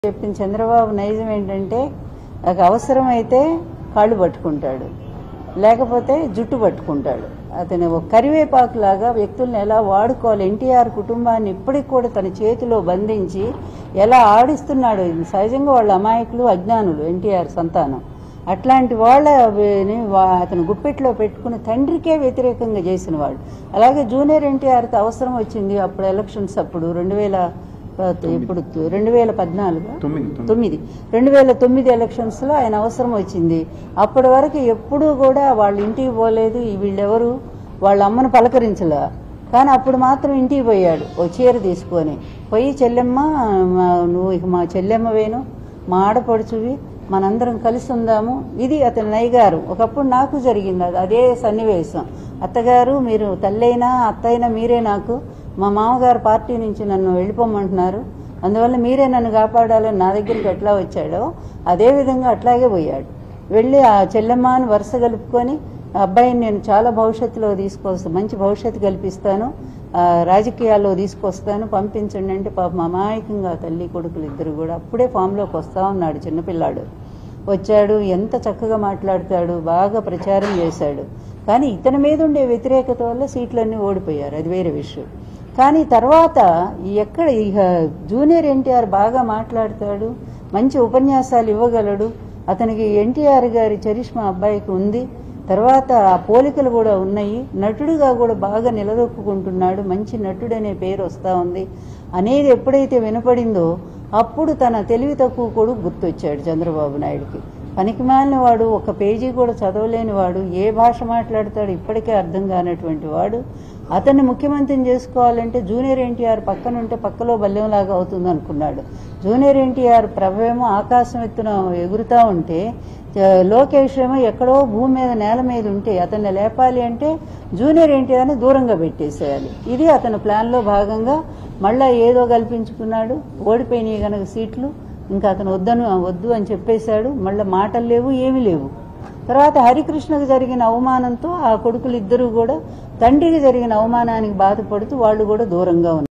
చెప్పిన చంద్రబాబు నైజం ఏంటంటే నాకు అవసరమైతే కాళ్ళు పట్టుకుంటాడు లేకపోతే జుట్టు పట్టుకుంటాడు అతను ఒక కరివేపాకు లాగా వ్యక్తుల్ని ఎలా వాడుకోవాలి ఎన్టీఆర్ కుటుంబాన్ని ఇప్పటికి కూడా తన చేతిలో బంధించి ఎలా ఆడిస్తున్నాడు ఇది సహజంగా వాళ్ళ అమాయకులు అజ్ఞానులు ఎన్టీఆర్ సంతానం అట్లాంటి వాళ్ళని వా- అతను గుప్పెట్లో పెట్టుకుని తండ్రికే వ్యతిరేకంగా చేసిన వాడు అలాగే జూనియర్ ఎన్టీఆర్తో అవసరం వచ్చింది అప్పుడు ఎలక్షన్స్ అప్పుడు రెండు వేల ఇప్పుడు రెండు వేల పద్నాలుగు తొమ్మిది, తొమ్మిది. తొమ్మిది రెండు వేల తొమ్మిది ఎలక్షన్స్ లో ఆయన అవసరం వచ్చింది అప్పటి వరకు ఎప్పుడూ కూడా వాళ్ళ ఇంటికి పోలేదు ఈ వీళ్ళెవరు వాళ్ళ అమ్మను పలకరించలే కానీ అప్పుడు మాత్రం ఇంటికి పోయాడు ఓ చీర తీసుకొని పోయి చెల్లెమ్మ మా- నువ్వు ఇక మా చెల్లెమ్మవేను మా ఆడపడుచువి మనందరం కలిసి ఉందాము ఇది అతని నైగారు ఒకప్పుడు నాకు జరిగింది అది అదే సన్నివేశం అత్తగారు మీరు తల్లైనా అత్తైనా మీరే నాకు మా మామగారు పార్టీ నుంచి నన్ను వెళ్ళిపోమంటున్నారు అందువల్ల మీరే నన్ను కాపాడాలని నా దగ్గరికి ఎట్లా వచ్చాడో అదే విధంగా అట్లాగే పోయాడు వెళ్ళి ఆ చెల్లెమ్మని వరుస కలుపుకొని ఆ అబ్బాయిని నేను చాలా భవిష్యత్తులో తీసుకొస్తాను మంచి భవిష్యత్తు కల్పిస్తాను ఆ, రాజకీయాల్లో తీసుకొస్తాను పంపించండి అంటే పాపం అమాయకంగా తల్లి కొడుకులు ఇద్దరు కూడా అప్పుడే ఫామ్లోకి వస్తా ఉన్నాడు చిన్నపిల్లాడు వచ్చాడు ఎంత చక్కగా మాట్లాడతాడు బాగా ప్రచారం చేశాడు కానీ ఇతని మీద ఉండే వ్యతిరేకత వల్ల సీట్లన్నీ ఓడిపోయారు అది వేరే విషయం కానీ తర్వాత ఈ ఎక్కడ ఇక జూనియర్ ఎన్టీఆర్ బాగా మాట్లాడతాడు మంచి ఉపన్యాసాలు ఇవ్వగలడు అతనికి ఎన్టీఆర్ గారి చరిష్మా అబ్బాయికి ఉంది తర్వాత ఆ పోలికలు కూడా ఉన్నాయి నటుడుగా కూడా బాగా నిలదొక్కుంటున్నాడు మంచి నటుడనే పేరు వస్తా ఉంది అనేది ఎప్పుడైతే వినపడిందో అప్పుడు తన తెలివి తక్కువ కొడుకు గుర్తొచ్చాడు చంద్రబాబు నాయుడుకి పనికిమాలిన వాడు ఒక పేజీ కూడా చదవలేని వాడు ఏ భాష మాట్లాడతాడు ఇప్పటికే అర్థం కానటువంటి వాడు అతన్ని ముఖ్యమంత్రిని చేసుకోవాలంటే జూనియర్ ఎన్టీఆర్ పక్కన ఉంటే పక్కలో బల్లెంలాగా అవుతుంది అనుకున్నాడు జూనియర్ ఎన్టీఆర్ ప్రభేమో ఆకాశం ఎత్తున ఎగురుతా ఉంటే ఆ, లోకేష్ ఏమో ఎక్కడో భూమి మీద నేల మీద ఉంటే అతన్ని లేపాలి అంటే జూనియర్ ఎన్టీఆర్ని దూరంగా పెట్టేసేయాలి ఇది అతని ప్లాన్లో భాగంగా మళ్ళా ఏదో కల్పించుకున్నాడు ఓడిపోయినాయి గనక సీట్లు ఇంకా అతను వద్దను వద్దు అని చెప్పేశాడు మళ్ళీ మాటలు లేవు ఏమీ లేవు తర్వాత హరికృష్ణకు జరిగిన అవమానంతో ఆ కొడుకులు ఇద్దరు కూడా తండ్రికి జరిగిన అవమానానికి బాధపడుతూ వాళ్ళు కూడా దూరంగా ఉన్నారు